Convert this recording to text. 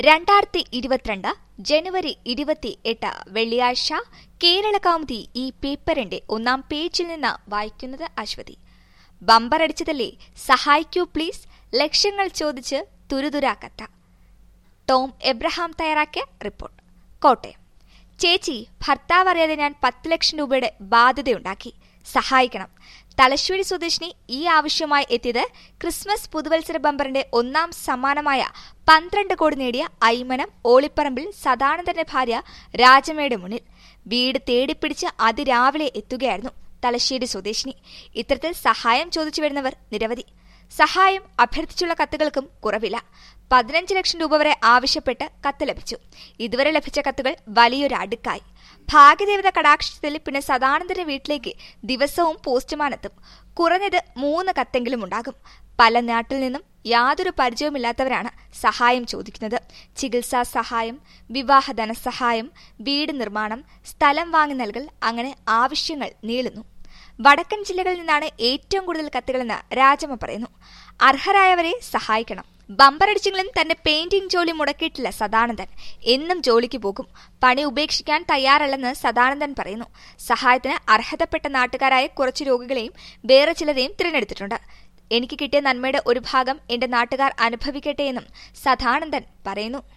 രണ്ടായിരത്തി ഇരുപത്തിരണ്ട് ജനുവരി ഇരുപത്തി എട്ട് വെള്ളിയാഴ്ച കേരള കൗമുദി ഈ പേപ്പറിന്റെ ഒന്നാം പേജിൽ നിന്ന് വായിക്കുന്നത് അശ്വതി ബമ്പറടിച്ചതല്ലേ സഹായിക്കൂ പ്ലീസ് ലക്ഷ്യങ്ങൾ ചോദിച്ച് തുരുതുരാ കത്ത ടോം എബ്രഹാം തയ്യാറാക്കിയ റിപ്പോർട്ട് കോട്ടയം ചേച്ചി ഭർത്താവ് അറിയാതെ ഞാൻ പത്ത് ലക്ഷം രൂപയുടെ ബാധ്യതയുണ്ടാക്കി സഹായിക്കണം തലശ്ശേരി സ്വദേശിനി ഈ ആവശ്യമായി എത്തിയത് ക്രിസ്മസ് പുതുവത്സര ബമ്പറിന്റെ ഒന്നാം സമ്മാനമായ പന്ത്രണ്ട് കോടി നേടിയ ഐമനം ഓളിപ്പറമ്പിൽ സദാനന്ദന്റെ ഭാര്യ രാജമ്മയുടെ മുന്നിൽ വീട് തേടിപ്പിടിച്ച് അതിരാവിലെ എത്തുകയായിരുന്നു തലശ്ശേരി സ്വദേശിനി ഇത്തരത്തിൽ സഹായം ചോദിച്ചു വരുന്നവർ നിരവധി സഹായം അഭ്യർത്ഥിച്ചുള്ള കത്തുകൾക്കും കുറവില്ല പതിനഞ്ച് ലക്ഷം രൂപ വരെ ആവശ്യപ്പെട്ട് കത്ത് ലഭിച്ചു ഇതുവരെ ലഭിച്ച കത്തുകൾ വലിയൊരു അടുക്കായി ഭാഗ്യദേവത കടാക്ഷത്തിൽ പിന്നെ സദാനന്ദന്റെ വീട്ടിലേക്ക് ദിവസവും പോസ്റ്റ്മാൻ എത്തും കുറഞ്ഞത് മൂന്ന് കത്തെങ്കിലും ഉണ്ടാകും പല നാട്ടിൽ നിന്നും യാതൊരു പരിചയവുമില്ലാത്തവരാണ് സഹായം ചോദിക്കുന്നത് ചികിത്സാ സഹായം വിവാഹ ധനസഹായം വീട് നിർമ്മാണം സ്ഥലം വാങ്ങി നൽകൽ അങ്ങനെ ആവശ്യങ്ങൾ നീളുന്നു വടക്കൻ ജില്ലകളിൽ നിന്നാണ് ഏറ്റവും കൂടുതൽ കത്തുകളെന്ന് രാജമ്മ പറയുന്നു അർഹരായവരെ സഹായിക്കണം ബമ്പറടിച്ചെങ്കിലും തന്റെ പെയിന്റിംഗ് ജോലി മുടക്കിയിട്ടില്ല സദാനന്ദൻ എന്നും ജോലിക്ക് പോകും പണി ഉപേക്ഷിക്കാൻ തയ്യാറല്ലെന്ന് സദാനന്ദൻ പറയുന്നു സഹായത്തിന് അർഹതപ്പെട്ട നാട്ടുകാരായ കുറച്ച് രോഗികളെയും വേറെ ചിലരെയും തിരഞ്ഞെടുത്തിട്ടുണ്ട് എനിക്ക് കിട്ടിയ നന്മയുടെ ഒരു ഭാഗം എന്റെ നാട്ടുകാർ അനുഭവിക്കട്ടെ എന്നും സദാനന്ദൻ പറയുന്നു